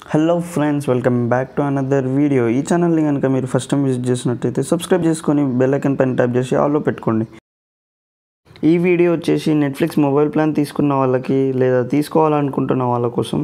hello friends welcome back to another video ఈ ఛానల్ని కనుక మీరు ఫస్ట్ టైం విజిట్ చేసినట్టయితే సబ్స్క్రైబ్ చేసుకొని బెల్ ఐకన్ పైన ట్యాప్ చేసి ఆల్లో పెట్టుకోండి ఈ వీడియో వచ్చేసి నెట్ఫ్లిక్స్ మొబైల్ ప్లాన్ తీసుకున్న వాళ్ళకి లేదా తీసుకోవాలనుకుంటున్న వాళ్ళ కోసం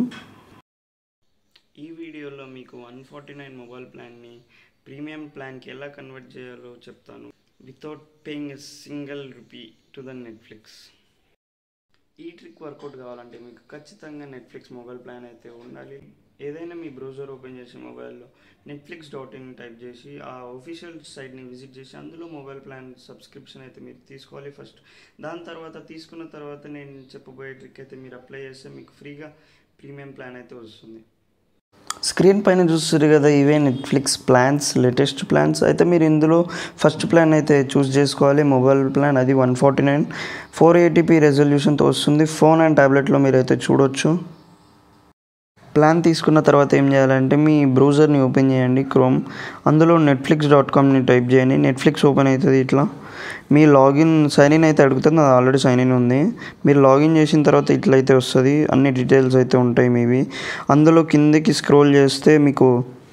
ఈ వీడియోలో మీకు వన్ ఫార్టీ నైన్ మొబైల్ ప్లాన్ని ప్రీమియం ప్లాన్కి ఎలా కన్వర్ట్ చేయాలో చెప్తాను without paying a single rupee to the Netflix ఈ ట్రిక్ వర్కౌట్ కావాలంటే మీకు ఖచ్చితంగా నెట్ఫ్లిక్స్ మొబైల్ ప్లాన్ అయితే ఉండాలి ఏదైనా మీ బ్రౌజర్ ఓపెన్ చేసి మొబైల్లో నెట్ఫ్లిక్స్ డాట్ ఇన్ టైప్ చేసి ఆ ఒఫీషియల్ సైట్ని విజిట్ చేసి అందులో మొబైల్ ప్లాన్ సబ్స్క్రిప్షన్ అయితే మీరు తీసుకోవాలి ఫస్ట్ దాని తర్వాత తీసుకున్న తర్వాత నేను చెప్పబోయే ట్రిక్ అయితే మీరు అప్లై చేస్తే మీకు ఫ్రీగా ప్రీమియం ప్లాన్ అయితే వస్తుంది స్క్రీన్ పైన చూస్తారు కదా ఇవే నెట్ఫ్లిక్స్ ప్లాన్స్ లేటెస్ట్ ప్లాన్స్ అయితే మీరు ఇందులో ఫస్ట్ ప్లాన్ అయితే చూస్ చేసుకోవాలి మొబైల్ ప్లాన్ అది one forty nine four eighty p రెజల్యూషన్తో వస్తుంది ఫోన్ అండ్ ట్యాబ్లెట్లో మీరు అయితే చూడొచ్చు ప్లాన్ తీసుకున్న తర్వాత ఏం చేయాలంటే మీ బ్రౌజర్ని ఓపెన్ చేయండి క్రోమ్ అందులో నెట్ఫ్లిక్స్ డాట్ కామ్ని టైప్ చేయండి నెట్ఫ్లిక్స్ ఓపెన్ అవుతుంది ఇట్లా మీ లాగిన్ సైన్ ఇన్ అయితే అడుగుతుంది అది ఆల్రెడీ సైన్ ఇన్ ఉంది మీరు లాగిన్ చేసిన తర్వాత ఇట్లయితే వస్తుంది అన్ని డీటెయిల్స్ అయితే ఉంటాయి మీవి అందులో కిందకి స్క్రోల్ చేస్తే మీకు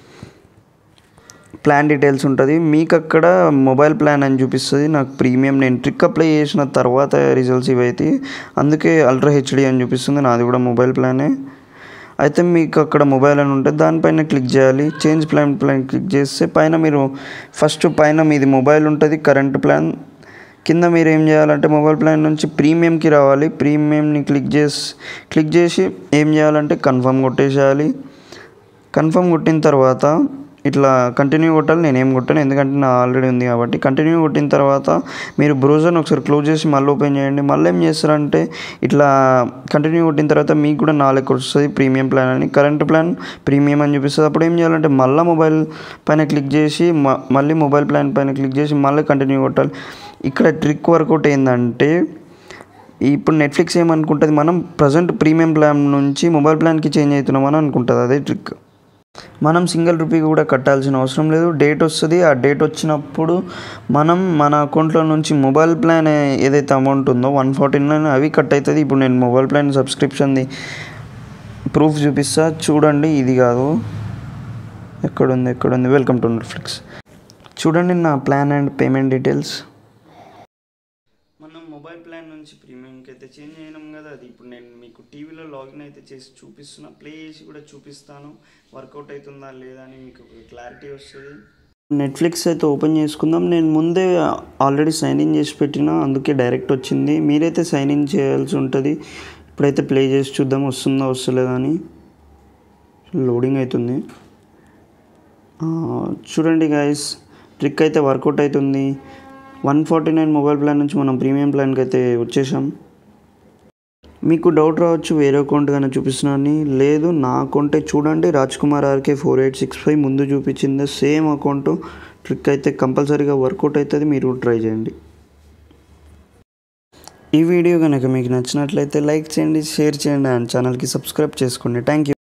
ప్లాన్ డీటెయిల్స్ ఉంటుంది మీకు అక్కడ మొబైల్ ప్లాన్ అని చూపిస్తుంది నాకు ప్రీమియం నేను ట్రిక్ అప్లై చేసిన తర్వాత రిజల్ట్స్ ఇవైతే అందుకే అల్ట్రా హెచ్డి అని చూపిస్తుంది నాది కూడా మొబైల్ ప్లానే అయితే మీకు అక్కడ మొబైల్ అని ఉంటుంది దానిపైన క్లిక్ చేయాలి చేంజ్ ప్లాన్ ప్లాన్ క్లిక్ చేస్తే పైన మీరు ఫస్ట్ పైన మీది మొబైల్ ఉంటుంది కరెంట్ ప్లాన్ కింద మీరు ఏం చేయాలంటే మొబైల్ ప్లాన్ నుంచి ప్రీమియంకి రావాలి ప్రీమియంని క్లిక్ చేసి క్లిక్ చేసి ఏం చేయాలంటే కన్ఫర్మ్ కొట్టేసేయాలి కన్ఫర్మ్ కొట్టిన తర్వాత ఇట్లా కంటిన్యూ కొట్టాలి నేనేం కొట్టాను ఎందుకంటే నా ఆల్రెడీ ఉంది కాబట్టి కంటిన్యూ కొట్టిన తర్వాత మీరు బ్రౌజర్ని ఒకసారి క్లోజ్ చేసి మళ్ళీ ఓపెన్ చేయండి మళ్ళీ ఏం చేస్తారంటే ఇట్లా కంటిన్యూ కొట్టిన తర్వాత మీకు కూడా నాలుగు వస్తుంది ప్రీమియం ప్లాన్ అని కరెంట్ ప్లాన్ ప్రీమియం అని చూపిస్తుంది అప్పుడు ఏం చేయాలంటే మళ్ళీ మొబైల్ పైన క్లిక్ చేసి మళ్ళీ మొబైల్ ప్లాన్ పైన క్లిక్ చేసి మళ్ళీ కంటిన్యూ కొట్టాలి ఇక్కడ ట్రిక్ వర్కౌట్ ఏంటంటే ఇప్పుడు నెట్ఫ్లిక్స్ ఏమనుకుంటుంది మనం ప్రజెంట్ ప్రీమియం ప్లాన్ నుంచి మొబైల్ ప్లాన్కి చేంజ్ అవుతున్నామని అనుకుంటుంది అదే ట్రిక్ మనం సింగిల్ రూపీ కూడా కట్టాల్సిన అవసరం లేదు డేట్ వస్తుంది ఆ డేట్ వచ్చినప్పుడు మనం మన అకౌంట్లో నుంచి మొబైల్ ప్లాన్ ఏదైతే అమౌంట్ ఉందో వన్ ఫార్టీ నైన్ అవి కట్ అవుతుంది ఇప్పుడు నేను మొబైల్ ప్లాన్ సబ్స్క్రిప్షన్ది ప్రూఫ్ చూపిస్తా చూడండి ఇది కాదు ఎక్కడుంది ఎక్కడుంది వెల్కమ్ టు నెట్ఫ్లిక్స్ చూడండి నా ప్లాన్ అండ్ పేమెంట్ డీటెయిల్స్ మనం మొబైల్ ప్లాన్ నుంచి ప్రీమియంకి అయితే చేంజ్ అయినాం కదా అది ఇప్పుడు నేను మీకు టీవీలో లాగిన్ అయితే చేసి చూపిస్తున్నా ప్లే చేసి కూడా చూపిస్తాను వర్కౌట్ అవుతుందా లేదా అని మీకు క్లారిటీ వస్తుంది నెట్ఫ్లిక్స్ అయితే ఓపెన్ చేసుకుందాం నేను ముందే ఆల్రెడీ సైన్ ఇన్ చేసి పెట్టిన అందుకే డైరెక్ట్ వచ్చింది మీరైతే సైన్ ఇన్ చేయాల్సి ఉంటుంది ఇప్పుడైతే ప్లే చేసి చూద్దాం వస్తుందా వస్తలేదా అని లోడింగ్ అవుతుంది చూడండి గాయస్ ట్రిక్ అయితే వర్కౌట్ అవుతుంది one forty nine mobile plan నుంచి మనం ప్రీమియం ప్లాన్కి అయితే వచ్చేసాం మీకు డౌట్ రావచ్చు వేరే అకౌంట్ కానీ చూపిస్తున్నాను లేదు నా అకౌంటే చూడండి Raj Kumar R K four eight six five ముందు చూపించింది సేమ్ అకౌంట్ ట్రిక్ అయితే కంపల్సరీగా వర్కౌట్ అవుతుంది మీరు ట్రై చేయండి ఈ వీడియో కనుక మీకు నచ్చినట్లయితే లైక్ చేయండి షేర్ చేయండి అండ్ ఛానల్కి సబ్స్క్రైబ్ చేసుకోండి థ్యాంక్ యూ